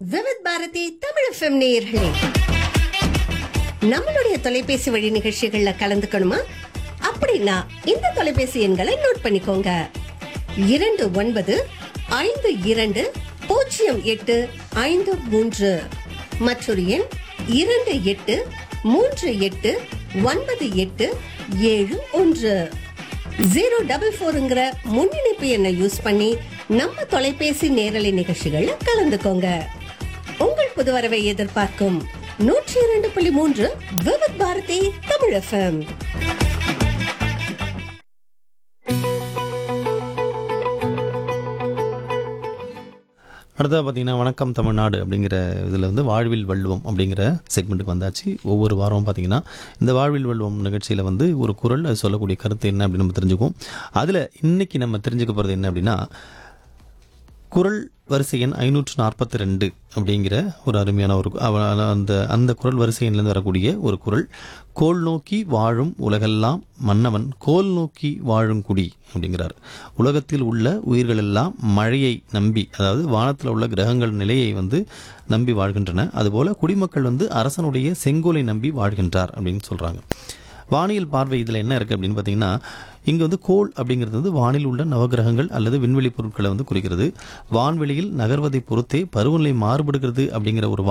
Vividh Bharathi Tamil FM நேயர்களே நம்மளுடைய தொலைபேசி வழி நிகழ்ச்சிகள்ல கலந்துக்கணுமா அப்படின்னா இந்த தொலைபேசி எண்களை நோட் பண்ணிக்கோங்க இரண்டு ஒன்பது ஐந்து இரண்டு பூஜ்ஜியம் எட்டு ஐந்து மூன்று மற்றொரு எண் இரண்டு எட்டு மூன்று எட்டு ஒன்பது எட்டு ஏழு ஒன்று ஜீரோ டபுள் ஃபோருங்கிற முன்னிணைப்பு எண்ணை யூஸ் பண்ணி நம்ம தொலைபேசி நேரலை நிகழ்ச்சிகள்ல கலந்துக்கோங்க உங்கள் புது வரவை எதிர்பார்க்கும் நூற்றி இரண்டு புள்ளி மூன்று விவித் பாரதி தமிழ் எஃப்எம் அடுத்தது பார்த்தீங்கன்னா வணக்கம் தமிழ்நாடு அப்படிங்கிற இதில் வந்து வாழ்வில் வள்ளுவம் அப்படிங்கிற செக்மெண்ட்டுக்கு வந்தாச்சு ஒவ்வொரு வாரமும் பார்த்தீங்கன்னா இந்த வாழ்வில் வள்ளுவம் நிகழ்ச்சியில் வந்து ஒரு குரல் அது சொல்லக்கூடிய கருத்து என்ன அப்படின்னு நம்ம தெரிஞ்சுக்குவோம் அதில் இன்னைக்கு நம்ம தெரிஞ்சுக்க போகிறது என்ன அப்படின்னா குரல் வரிசை எண் ஐநூற்று நாற்பத்தி ரெண்டு அப்படிங்கிற ஒரு அருமையான ஒரு அவ- அந்த அந்த குரல் வரிசை எண்ணிலிருந்து வரக்கூடிய ஒரு குரல் கோல் நோக்கி வாழும் உலகெல்லாம் மன்னவன் கோல் நோக்கி வாழும் குடி அப்படிங்கிறார் உலகத்தில் உள்ள உயிர்கள் எல்லாம் மழையை நம்பி அதாவது வானத்தில் உள்ள கிரகங்கள் நிலையை வந்து நம்பி வாழ்கின்றன அதுபோல குடிமக்கள் வந்து அரசனுடைய செங்கோலை நம்பி வாழ்கின்றார் அப்படின்னு சொல்றாங்க வானியல் பார்வை இதில் என்ன இருக்குது அப்படின்னு பார்த்தீங்கன்னா இங்கே வந்து கோள் அப்படிங்கிறது வந்து வானில் உள்ள நவகிரகங்கள் அல்லது விண்வெளி பொருட்களை வந்து குறிக்கிறது வான்வெளியில் நகர்வதை பொறுத்தே பருவநிலை மாறுபடுகிறது அப்படிங்கிற ஒரு